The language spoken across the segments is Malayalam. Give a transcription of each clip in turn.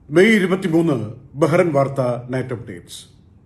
മെയ് ഇരുപത്തിമൂന്ന് ബഹ്റൻ വാർത്ത നൈറ്റ് അപ്ഡേറ്റ്സ്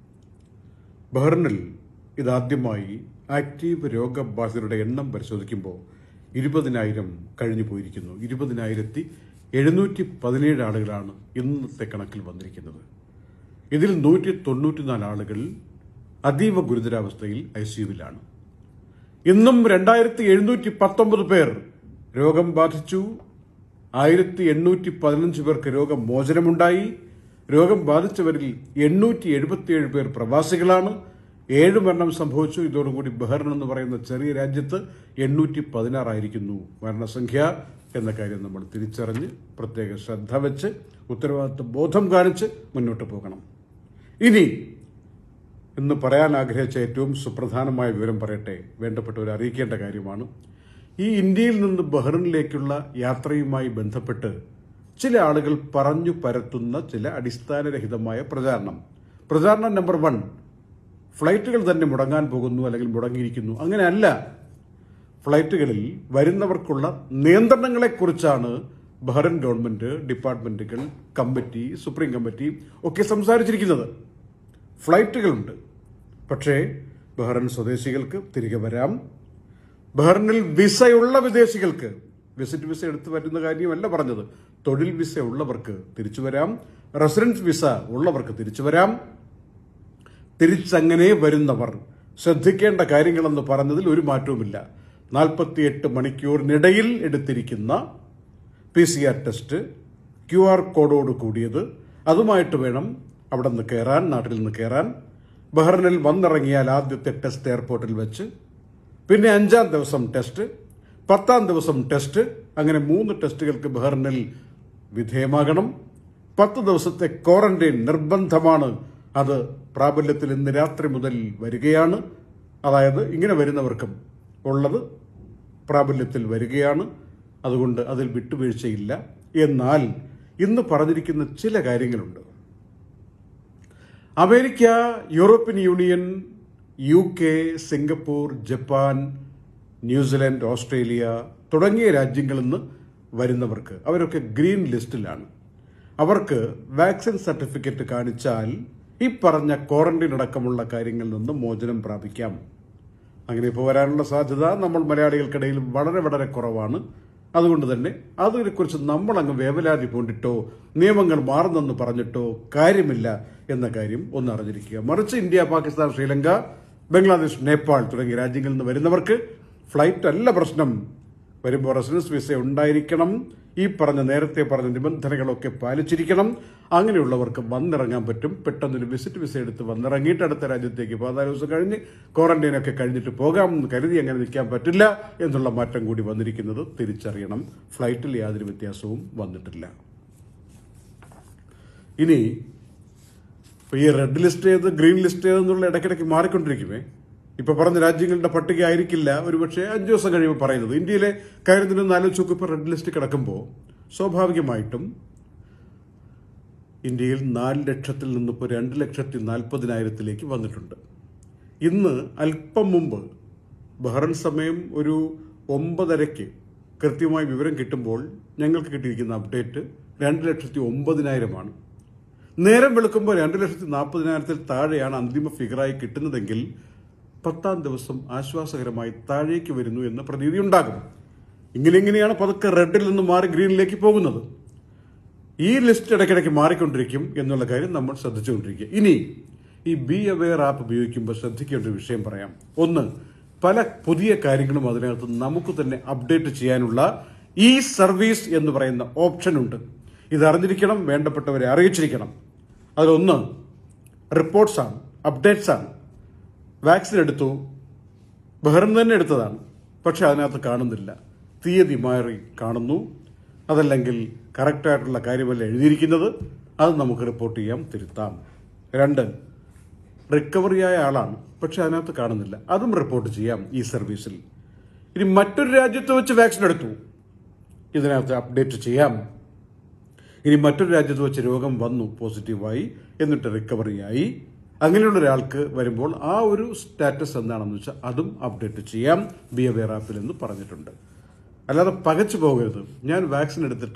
ബഹ്റിനിൽ ഇതാദ്യമായി ആക്റ്റീവ് രോഗബാധിതരുടെ എണ്ണം പരിശോധിക്കുമ്പോൾ ഇരുപതിനായിരം കഴിഞ്ഞു പോയിരിക്കുന്നു ഇരുപതിനായിരത്തി എഴുന്നൂറ്റി പതിനേഴ് ആളുകളാണ് ഇന്നത്തെ കണക്കിൽ വന്നിരിക്കുന്നത് ഇതിൽ നൂറ്റി തൊണ്ണൂറ്റിനാല് ആളുകൾ അതീവ ഗുരുതരാവസ്ഥയിൽ ഐ സിയുവിലാണ് ഇന്നും രണ്ടായിരത്തി എഴുന്നൂറ്റി പത്തൊമ്പത് പേർ രോഗം ബാധിച്ചു ആയിരത്തി എണ്ണൂറ്റി പതിനഞ്ച് പേർക്ക് രോഗമോചനമുണ്ടായി രോഗം ബാധിച്ചവരിൽ എണ്ണൂറ്റി എഴുപത്തിയേഴ് പേർ പ്രവാസികളാണ് ഏഴ് മരണം സംഭവിച്ചു ഇതോടുകൂടി ബഹ്റിൻ എന്ന് പറയുന്ന ചെറിയ രാജ്യത്ത് എണ്ണൂറ്റി പതിനാറായിരിക്കുന്നു മരണസംഖ്യ എന്ന കാര്യം നമ്മൾ തിരിച്ചറിഞ്ഞ് പ്രത്യേക ശ്രദ്ധ വെച്ച് ഉത്തരവാദിത്വ ബോധം കാണിച്ച് മുന്നോട്ട് പോകണം ഇനി ഇന്ന് പറയാൻ ആഗ്രഹിച്ച ഏറ്റവും സുപ്രധാനമായ വിവരം പറയട്ടെ വേണ്ടപ്പെട്ടവർ അറിയിക്കേണ്ട കാര്യമാണ് ഈ ഇന്ത്യയിൽ നിന്ന് ബഹ്റിനിലേക്കുള്ള യാത്രയുമായി ബന്ധപ്പെട്ട് ചില ആളുകൾ പറഞ്ഞു പരത്തുന്ന ചില അടിസ്ഥാനരഹിതമായ പ്രചാരണം പ്രചാരണം നമ്പർ വൺ ഫ്ലൈറ്റുകൾ തന്നെ മുടങ്ങാൻ പോകുന്നു അല്ലെങ്കിൽ മുടങ്ങിയിരിക്കുന്നു അങ്ങനെയല്ല ഫ്ലൈറ്റുകളിൽ വരുന്നവർക്കുള്ള നിയന്ത്രണങ്ങളെക്കുറിച്ചാണ് ബഹ്റിൻ ഗവൺമെന്റ് ഡിപ്പാർട്ട്മെന്റുകൾ കമ്മിറ്റി സുപ്രീം കമ്മിറ്റി ഒക്കെ സംസാരിച്ചിരിക്കുന്നത് ഫ്ലൈറ്റുകളുണ്ട് പക്ഷേ ബഹ്റിൻ സ്വദേശികൾക്ക് തിരികെ വരാം ബഹ്റിനിൽ വിസയുള്ള വിദേശികൾക്ക് വിസിറ്റ് വിസ എടുത്തു വരുന്ന കാര്യമല്ല പറഞ്ഞത് തൊഴിൽ വിസ ഉള്ളവർക്ക് തിരിച്ചു വരാം റെസിഡൻസ് വിസ ഉള്ളവർക്ക് തിരിച്ചു വരാം തിരിച്ചങ്ങനെ വരുന്നവർ ശ്രദ്ധിക്കേണ്ട കാര്യങ്ങളെന്ന് പറഞ്ഞതിൽ ഒരു മാറ്റവുമില്ല നാൽപ്പത്തിയെട്ട് മണിക്കൂറിനിടയിൽ എടുത്തിരിക്കുന്ന P C R test Q R കോഡോട് കൂടിയത് അതുമായിട്ട് വേണം അവിടെ നിന്ന് കയറാൻ നാട്ടിൽ നിന്ന് കയറാൻ ബഹ്റിനിൽ വന്നിറങ്ങിയാൽ ആദ്യത്തെ ടെസ്റ്റ് എയർപോർട്ടിൽ വെച്ച് പിന്നെ അഞ്ചാം ദിവസം ടെസ്റ്റ് പത്താം ദിവസം ടെസ്റ്റ് അങ്ങനെ മൂന്ന് ടെസ്റ്റുകൾക്ക് ബഹ്റിനിൽ വിധേയമാകണം പത്ത് ദിവസത്തെ ക്വാറന്റൈൻ നിർബന്ധമാണ് അത് പ്രാബല്യത്തിൽ ഇന്ന് രാത്രി മുതൽ വരികയാണ് അതായത് ഇങ്ങനെ വരുന്നവർക്കും ഉള്ളത് പ്രാബല്യത്തിൽ വരികയാണ് അതുകൊണ്ട് അതിൽ വിട്ടുവീഴ്ചയില്ല എന്നാൽ ഇന്ന് പറഞ്ഞിരിക്കുന്ന ചില കാര്യങ്ങളുണ്ട് America European union U K Singapore Japan New Zealand Australia തുടങ്ങിയ രാജ്യങ്ങളിൽ നിന്ന് വരുന്നവർക്ക് അവരൊക്കെ ഗ്രീൻ ലിസ്റ്റിലാണ് അവർക്ക് വാക്സിൻ സർട്ടിഫിക്കറ്റ് കാണിച്ചാൽ ഈ പറഞ്ഞ ക്വാറന്റൈൻ അടക്കമുള്ള കാര്യങ്ങളിൽ നിന്ന് മോചനം പ്രാപിക്കാം അങ്ങനെ ഇപ്പോൾ വരാനുള്ള സാധ്യത നമ്മൾ മലയാളികൾക്കിടയിൽ വളരെ വളരെ കുറവാണ് അതുകൊണ്ട് തന്നെ അതിനെക്കുറിച്ച് നമ്മൾ അങ്ങ് വേവലാതി പൂണ്ടിട്ടോ നിയമങ്ങൾ മാറുന്നെന്ന് പറഞ്ഞിട്ടോ കാര്യമില്ല എന്ന കാര്യം ഒന്ന് അറിഞ്ഞിരിക്കുക മറിച്ച് ഇന്ത്യ പാകിസ്ഥാൻ ശ്രീലങ്ക ബംഗ്ലാദേശ് നേപ്പാൾ തുടങ്ങിയ രാജ്യങ്ങളിൽ നിന്ന് വരുന്നവർക്ക് ഫ്ലൈറ്റ് അല്ല പ്രശ്നം വരുമ്പോൾ റെസിഡൻസ് വിസ ഉണ്ടായിരിക്കണം ഈ പറഞ്ഞ നേരത്തെ പറഞ്ഞ നിബന്ധനകളൊക്കെ പാലിച്ചിരിക്കണം അങ്ങനെയുള്ളവർക്ക് വന്നിറങ്ങാൻ പറ്റും പെട്ടെന്നൊരു വിസിറ്റ് വിസ എടുത്ത് വന്നിറങ്ങിയിട്ട് അടുത്ത രാജ്യത്തേക്ക് പതിനാല് ദിവസം കഴിഞ്ഞ് ക്വാറന്റൈൻ ഒക്കെ കഴിഞ്ഞിട്ട് പോകാം എന്ന് കരുതി അങ്ങനെ നിൽക്കാൻ പറ്റില്ല എന്നുള്ള മാറ്റം കൂടി വന്നിരിക്കുന്നത് തിരിച്ചറിയണം ഫ്ലൈറ്റിൽ യാതൊരു വ്യത്യാസവും വന്നിട്ടില്ല ഇനി ഇപ്പൊ ഈ റെഡ് ലിസ്റ്റ് ചെയ്ത് ഗ്രീൻ ലിസ്റ്റ് ചെയ്തെന്നുള്ള ഇടയ്ക്കിടയ്ക്ക് മാറിക്കൊണ്ടിരിക്കുമേ ഇപ്പൊ പറഞ്ഞ രാജ്യങ്ങളുടെ പട്ടിക ആയിരിക്കില്ല ഒരുപക്ഷെ അഞ്ചു ദിവസം കഴിയുമ്പോൾ പറയുന്നത് ഇന്ത്യയിലെ കാര്യത്തിനൊന്ന് ആലോചിച്ച് നോക്കും ഇപ്പൊ റെഡ് ലിസ്റ്റ് കിടക്കുമ്പോൾ സ്വാഭാവികമായിട്ടും ഇന്ത്യയിൽ നാല് ലക്ഷത്തിൽ നിന്ന് ഇപ്പോൾ രണ്ട് ലക്ഷത്തി നാൽപ്പതിനായിരത്തിലേക്ക് വന്നിട്ടുണ്ട് ഇന്ന് അല്പം മുമ്പ് ബഹ്റൻ സമയം ഒരു ഒമ്പതരയ്ക്ക് കൃത്യമായ വിവരം കിട്ടുമ്പോൾ ഞങ്ങൾക്ക് കിട്ടിയിരിക്കുന്ന അപ്ഡേറ്റ് രണ്ട് ലക്ഷത്തി ഒമ്പതിനായിരമാണ് നേരം വെളുക്കുമ്പോൾ രണ്ട് ലക്ഷത്തി നാൽപ്പതിനായിരത്തിൽ താഴെയാണ് അന്തിമ ഫിഗറായി കിട്ടുന്നതെങ്കിൽ പത്താം ദിവസം ആശ്വാസകരമായി താഴേക്ക് വരുന്നു എന്ന പ്രതീതി ഉണ്ടാകും ഇങ്ങനെ ഇങ്ങനെയാണ് പതുക്കെ റെഡിൽ നിന്ന് മാറി ഗ്രീനിലേക്ക് പോകുന്നത് ഈ ലിസ്റ്റ് ഇടയ്ക്കിടയ്ക്ക് മാറിക്കൊണ്ടിരിക്കും എന്നുള്ള കാര്യം നമ്മൾ ശ്രദ്ധിച്ചുകൊണ്ടിരിക്കുക ഇനി ഈ ബി അവെയർ ആപ്പ് ഉപയോഗിക്കുമ്പോൾ ശ്രദ്ധിക്കേണ്ട ഒരു വിഷയം പറയാം ഒന്ന് പല പുതിയ കാര്യങ്ങളും അതിനകത്ത് നമുക്ക് തന്നെ അപ്ഡേറ്റ് ചെയ്യാനുള്ള ഈ സർവീസ് എന്ന് പറയുന്ന ഓപ്ഷൻ ഉണ്ട് ഇത് അറിഞ്ഞിരിക്കണം വേണ്ടപ്പെട്ടവരെ അറിയിച്ചിരിക്കണം അതിലൊന്ന് റിപ്പോർട്ട്സ് ആണ് അപ്ഡേറ്റ്സ് ആണ് വാക്സിൻ എടുത്തു ബഹ്റിൻ തന്നെ എടുത്തതാണ് പക്ഷെ അതിനകത്ത് കാണുന്നില്ല തീയതി മാറി കാണുന്നു അതല്ലെങ്കിൽ കറക്റ്റായിട്ടുള്ള കാര്യമല്ല എഴുതിയിരിക്കുന്നത് അത് നമുക്ക് റിപ്പോർട്ട് ചെയ്യാം തിരുത്താം രണ്ട് റിക്കവറിയായ ആളാണ് പക്ഷെ അതിനകത്ത് കാണുന്നില്ല അതും റിപ്പോർട്ട് ചെയ്യാം ഈ സർവീസിൽ ഇനി മറ്റൊരു രാജ്യത്ത് വെച്ച് വാക്സിൻ എടുത്തു ഇതിനകത്ത് അപ്ഡേറ്റ് ചെയ്യാം ഇനി മറ്റൊരു രാജ്യത്ത് വെച്ച് രോഗം വന്നു പോസിറ്റീവായി എന്നിട്ട് റിക്കവറിയായി അങ്ങനെയുള്ള ഒരാൾക്ക് വരുമ്പോൾ ആ ഒരു സ്റ്റാറ്റസ് എന്താണെന്ന് വെച്ചാൽ അതും അപ്ഡേറ്റ് ചെയ്യാം ബി അവെയർ ആപ്പിൽ എന്ന് പറഞ്ഞിട്ടുണ്ട് അല്ലാതെ പകച്ചു പോകരുത് ഞാൻ വാക്സിൻ എടുത്തിട്ട്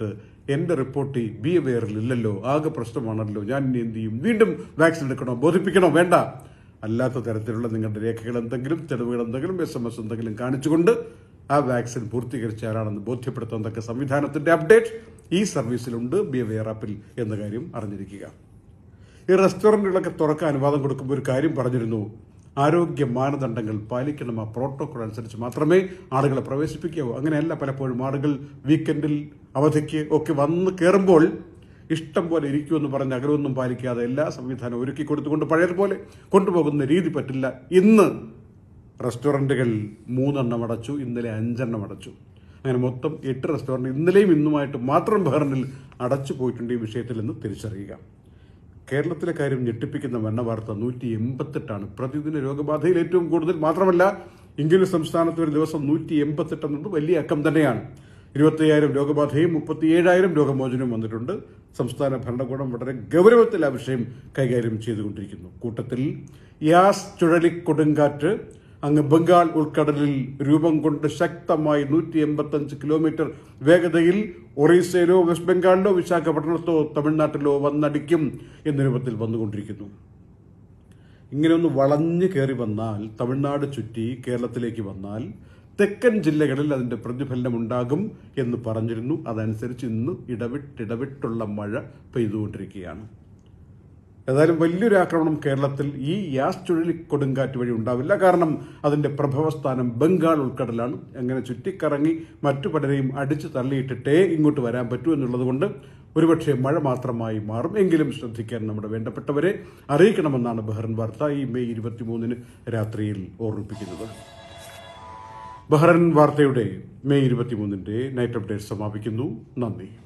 എന്റെ റിപ്പോർട്ട് ബി അവെയറിൽ ഇല്ലല്ലോ ആകെ പ്രശ്നമാണല്ലോ ഞാൻ ഇനി എന്ത് ചെയ്യും വീണ്ടും വാക്സിൻ എടുക്കണോ ബോധിപ്പിക്കണോ വേണ്ട അല്ലാത്ത തരത്തിലുള്ള നിങ്ങളുടെ രേഖകൾ എന്തെങ്കിലും തെളിവുകൾ എന്തെങ്കിലും എസ് എം എസ് എന്തെങ്കിലും കാണിച്ചുകൊണ്ട് ആ വാക്സിൻ പൂർത്തീകരിച്ച ആരാണെന്ന് ബോധ്യപ്പെടുത്തുന്നതൊക്കെ സംവിധാനത്തിന്റെ അപ്ഡേറ്റ് ഈ സർവീസിലുണ്ട് ബി അവെയർ ആപ്പിൽ എന്ന കാര്യം അറിഞ്ഞിരിക്കുക ഈ റെസ്റ്റോറൻറ്റുകളൊക്കെ തുറക്കാൻ അനുവാദം കൊടുക്കുമ്പോൾ ഒരു കാര്യം പറഞ്ഞിരുന്നു ആരോഗ്യ മാനദണ്ഡങ്ങൾ പാലിക്കണം ആ പ്രോട്ടോകോൾ അനുസരിച്ച് മാത്രമേ ആളുകളെ പ്രവേശിപ്പിക്കാവൂ അങ്ങനെയല്ല പലപ്പോഴും ആളുകൾ വീക്കെൻഡിൽ അവധിക്ക് ഒക്കെ വന്ന് കയറുമ്പോൾ ഇഷ്ടം പോലെ ഇരിക്കുമെന്ന് പറഞ്ഞ് അകലമൊന്നും പാലിക്കാതെ എല്ലാ സംവിധാനവും ഒരുക്കി കൊടുത്തുകൊണ്ട് പഴയതുപോലെ കൊണ്ടുപോകുന്ന രീതി പറ്റില്ല ഇന്ന് റെസ്റ്റോറൻറ്റുകൾ മൂന്നെണ്ണം അടച്ചു ഇന്നലെ അഞ്ചെണ്ണം അടച്ചു അങ്ങനെ മൊത്തം എട്ട് റെസ്റ്റോറൻറ്റ് ഇന്നലെയും ഇന്നുമായിട്ട് മാത്രം ബഹ്റിനിൽ അടച്ചു പോയിട്ടുണ്ട് ഈ വിഷയത്തിൽ നിന്ന് തിരിച്ചറിയുക കേരളത്തിലെ കാര്യം ഞെട്ടിപ്പിക്കുന്ന വന്ന വാർത്ത നൂറ്റി എൺപത്തെട്ടാണ് പ്രതിദിന രോഗബാധയിൽ ഏറ്റവും കൂടുതൽ മാത്രമല്ല ഇംഗ്ലീഷ് സംസ്ഥാനത്ത് ഒരു ദിവസം നൂറ്റി എൺപത്തെട്ട് എന്നത് വലിയ അക്കം തന്നെയാണ് ഇരുപത്തയ്യായിരം രോഗബാധയും മുപ്പത്തിയേഴായിരം രോഗമോചനവും വന്നിട്ടുണ്ട് സംസ്ഥാന ഭരണകൂടം വളരെ ഗൗരവത്തിൽ ആ വിഷയം കൈകാര്യം ചെയ്തുകൊണ്ടിരിക്കുന്നു കൂട്ടത്തിൽ യാസ് ചുഴലിക്കൊടുങ്കാറ്റ് അങ്ങ് ബംഗാൾ ഉൾക്കടലിൽ രൂപം കൊണ്ട് ശക്തമായി നൂറ്റി എൺപത്തഞ്ച് കിലോമീറ്റർ വേഗതയിൽ ഒറീസയിലോ വെസ്റ്റ് ബംഗാളിലോ വിശാഖപട്ടണത്തോ തമിഴ്നാട്ടിലോ വന്നടിക്കും എന്ന രൂപത്തിൽ വന്നുകൊണ്ടിരിക്കുന്നു ഇങ്ങനെ ഒന്ന് വളഞ്ഞു കയറി വന്നാൽ തമിഴ്നാട് ചുറ്റി കേരളത്തിലേക്ക് വന്നാൽ തെക്കൻ ജില്ലകളിൽ അതിന്റെ പ്രതിഫലനം ഉണ്ടാകും എന്ന് പറഞ്ഞിരുന്നു അതനുസരിച്ച് ഇന്ന് ഇടവിട്ടിടവിട്ടുള്ള മഴ പെയ്തുകൊണ്ടിരിക്കുകയാണ് ഏതായാലും വലിയൊരു ആക്രമണം കേരളത്തിൽ ഈ യാസ് ചുഴലിക്കൊടുങ്കാറ്റ് വഴി ഉണ്ടാവില്ല കാരണം അതിന്റെ പ്രഭവസ്ഥാനം ബംഗാൾ ഉൾക്കടലാണ് അങ്ങനെ ചുറ്റിക്കറങ്ങി മറ്റു പലരെയും അടിച്ചു തള്ളിയിട്ടിട്ടേ ഇങ്ങോട്ട് വരാൻ പറ്റൂ എന്നുള്ളത് കൊണ്ട് ഒരുപക്ഷെ മഴ മാത്രമായി മാറും എങ്കിലും ശ്രദ്ധിക്കാൻ നമ്മുടെ വേണ്ടപ്പെട്ടവരെ അറിയിക്കണമെന്നാണ് ബഹ്റൻ വാർത്ത ഈ മെയ് ഇരുപത്തിമൂന്നിന് രാത്രിയിൽ ഓർമ്മിപ്പിക്കുന്നത് ബഹ്റൻ വാർത്തയുടെ മെയ് ഇരുപത്തിമൂന്നിന്റെ നൈറ്റ് അപ്ഡേറ്റ് സമാപിക്കുന്നു നന്ദി